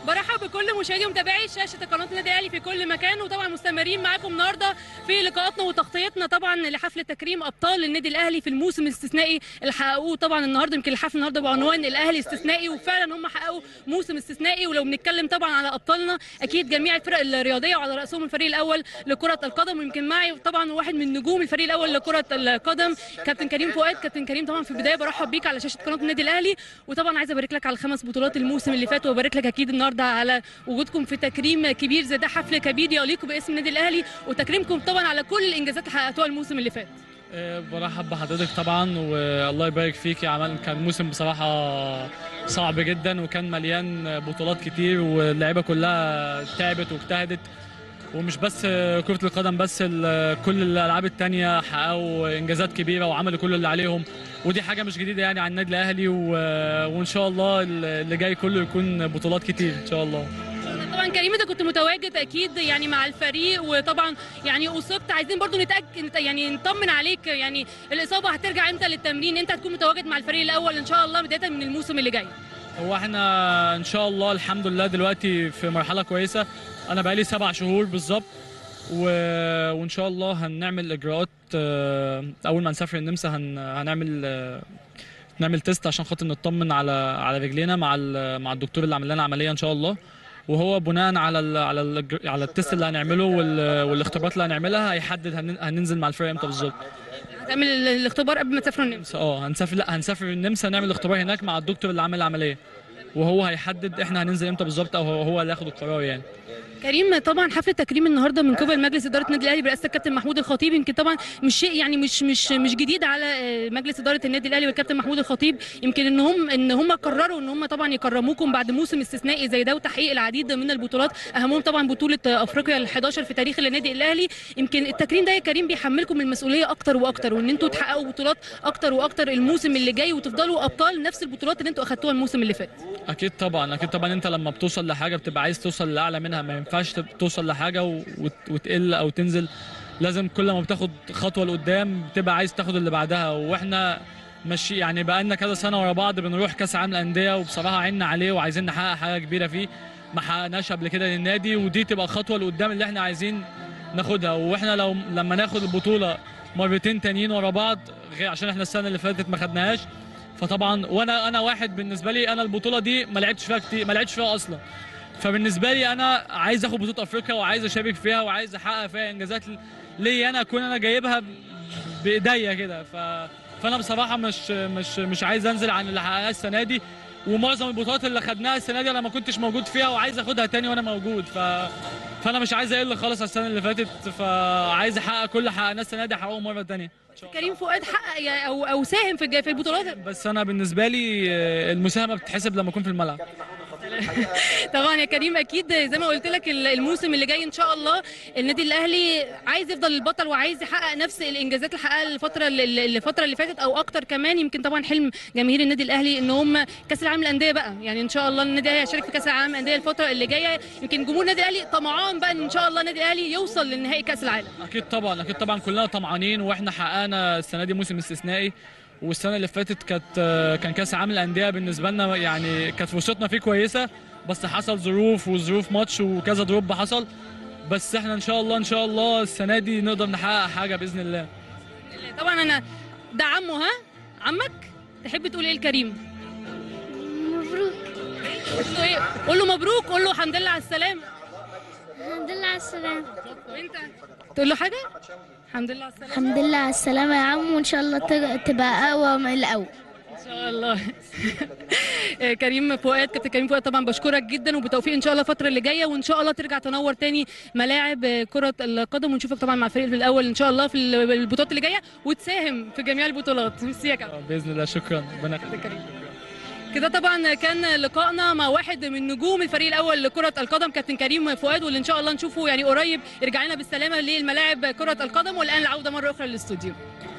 برحب بكل مشاهدي ومتابعي شاشه قناه النادي الاهلي في كل مكان وطبعا مستمرين معاكم النهارده في لقاءاتنا وتغطيتنا طبعا لحفل تكريم ابطال النادي الاهلي في الموسم الاستثنائي اللي حققوه طبعا النهارده يمكن الحفل النهارده بعنوان الاهلي استثنائي وفعلا هم حققوا موسم استثنائي ولو بنتكلم طبعا على ابطالنا اكيد جميع الفرق الرياضيه وعلى راسهم الفريق الاول لكره القدم ويمكن معي طبعا واحد من نجوم الفريق الاول لكره القدم كابتن كريم فؤاد كابتن كريم طبعا في البدايه برحب بيك على شاشه قناه النادي الاهلي وطبعا عايزه ابارك لك على الخمس بطولات الموسم اللي فات وابارك لك اكيد النهارده على وجودكم في تكريم كبير زي ده حفل كبير يليق باسم النادي الاهلي وتكريمكم طبعا على كل الانجازات اللي حققتوها الموسم اللي فات آه، برحب بحضرتك طبعا والله يبارك فيك يا عمال كان موسم بصراحة صعب جدا وكان مليان بطولات كتير واللعيبة كلها تعبت واجتهدت ومش بس كرة القدم بس ال- كل الألعاب التانية حققوا إنجازات كبيرة وعملوا كل اللي عليهم ودي حاجة مش جديدة يعني على النادي الأهلي و- وإن شاء الله اللي جاي كله يكون بطولات كتير إن شاء الله طبعا كريم انت كنت متواجد اكيد يعني مع الفريق وطبعا يعني اصبت عايزين برضو نتاكد يعني نطمن عليك يعني الاصابه هترجع امتى للتمرين انت هتكون متواجد مع الفريق الاول ان شاء الله بدايه من الموسم اللي جاي هو احنا ان شاء الله الحمد لله دلوقتي في مرحله كويسه انا بقالي سبع شهور بالظبط و... وان شاء الله هنعمل اجراءات آه، اول ما نسافر النمسا هن... هنعمل آه، نعمل تيست عشان خاطر نطمن على على رجلينا مع ال... مع الدكتور اللي عمل لنا عمليه ان شاء الله وهو بناء على ال... على ال... على التيست اللي هنعمله وال... والاختبارات اللي هنعملها هيحدد هن... هننزل مع الفريق امتى بالظبط هتعمل ال- الاختبار قبل ما تسافروا النمسا اه هنسافر لا هنسافر النمسا نعمل اختبار هناك مع الدكتور اللي عامل العمليه وهو هيحدد احنا هننزل امتى بالظبط او هو هو اللي ياخد القرار يعني كريم طبعا حفل تكريم النهارده من قبل مجلس اداره النادي الاهلي برئاسه الكابتن محمود الخطيب يمكن طبعا مش شيء يعني مش مش مش جديد على آه، مجلس اداره النادي الاهلي والكابتن محمود الخطيب يمكن ان هم ان هم قرروا ان هم طبعا يكرموكم بعد موسم استثنائي زي ده وتحقيق العديد من البطولات اهمهم طبعا بطوله آه، افريقيا ال11 في تاريخ النادي الاهلي يمكن التكريم ده يا كريم بيحملكم المسؤوليه اكتر واكتر وان انتوا تحققوا بطولات اكتر واكتر الموسم اللي جاي وتفضلوا ابطال نفس البطولات اللي انتوا اخدتوها الموسم اللي فات اكيد طبعا اكيد طبعا انت لما بتوصل لحاجه بتبقى عايز توصل لاعلى منها ما ينفعش تب- توصل لحاجه و- وت- وتقل او تنزل لازم كل ما بتاخد خطوه لقدام بتبقى عايز تاخد اللي بعدها واحنا ماشي يعني بقالنا كذا سنه ورا بعض بنروح كاس عالم الانديه وبصراحه عنا عليه وعايزين نحقق حاجه كبيره فيه ما حققناش قبل كده للنادي ودي تبقى خطوه لقدام اللي احنا عايزين ناخدها واحنا لو لما ناخد البطوله مرتين تانيين ورا بعض غير عشان احنا السنه اللي فاتت ما خدناهاش فطبعا وانا انا واحد بالنسبه لي انا البطوله دي ما لعبتش فيها كتير ما لعبتش فيها اصلا فبالنسبه لي انا عايز اخد بطوله افريقيا وعايز اشارك فيها وعايز احقق فيها انجازات ليا انا اكون انا جايبها بايديا كده ف... فانا بصراحه مش مش مش عايز انزل عن اللي حققناه السنه دي ومعظم البطولات اللي خدناها السنه دي انا ما كنتش موجود فيها وعايز اخدها تاني وانا موجود ف فانا مش عايز اقل خالص على السنه اللي فاتت فعايز احقق كل اللي حققناه السنه دي احققه مره تانيه كريم فؤاد حقق يعني او او ساهم في الج- في البطولات بس انا بالنسبه لي آه، المساهمه بتتحسب لما اكون في الملعب طبعا يا كريم اكيد زي ما قلت لك ال- الموسم اللي جاي ان شاء الله النادي الاهلي عايز يفضل البطل وعايز يحقق نفس الانجازات اللي حققها الفتره اللي الفتره اللي فاتت او اكتر كمان يمكن طبعا حلم جماهير النادي الاهلي ان هم كاس العالم للانديه بقى يعني ان شاء الله النادي الاهلي هيشارك في كاس العالم للانديه الفتره اللي جايه يمكن جمهور النادي الاهلي طمعان بقى ان ان شاء الله النادي الاهلي يوصل لنهائي كاس العالم اكيد طبعا اكيد طبعا كلنا طمعانين واحنا حققنا السنه دي موسم استثنائي والسنه اللي فاتت كانت آه، كان كاس عالم الانديه بالنسبه لنا يعني كانت فرصتنا فيه كويسه بس حصل ظروف وظروف ماتش وكذا دروب حصل بس احنا ان شاء الله ان شاء الله السنه دي نقدر نحقق حاجه باذن الله طبعا انا ده عمه ها عمك تحب تقول ايه لكريم مبروك قول له ايه قول له مبروك قول له الحمد لله على السلامه الحمد لله على السلامة وانت تقول له حاجه الحمد لله على السلامه الحمد لله على السلامة يا عم وإن شاء الله تج- تبقى أقوى من الأول ان شاء الله كريم فؤاد كابتن كريم فؤاد طبعا بشكرك جدا وبالتوفيق ان شاء الله الفتره اللي جايه وان شاء الله ترجع تنور تاني ملاعب كره القدم ونشوفك طبعا مع الفريق الاول ان شاء الله في البطولات اللي جايه وتساهم في جميع البطولات ميرسي يا كابتن آه، باذن الله شكرا ربنا يخليك. كريم كده طبعا كان لقائنا مع واحد من نجوم الفريق الاول لكره القدم كابتن كريم فؤاد واللي ان شاء الله نشوفه يعني قريب يرجع لنا بالسلامه للملاعب كره القدم والان العوده مره اخرى للاستوديو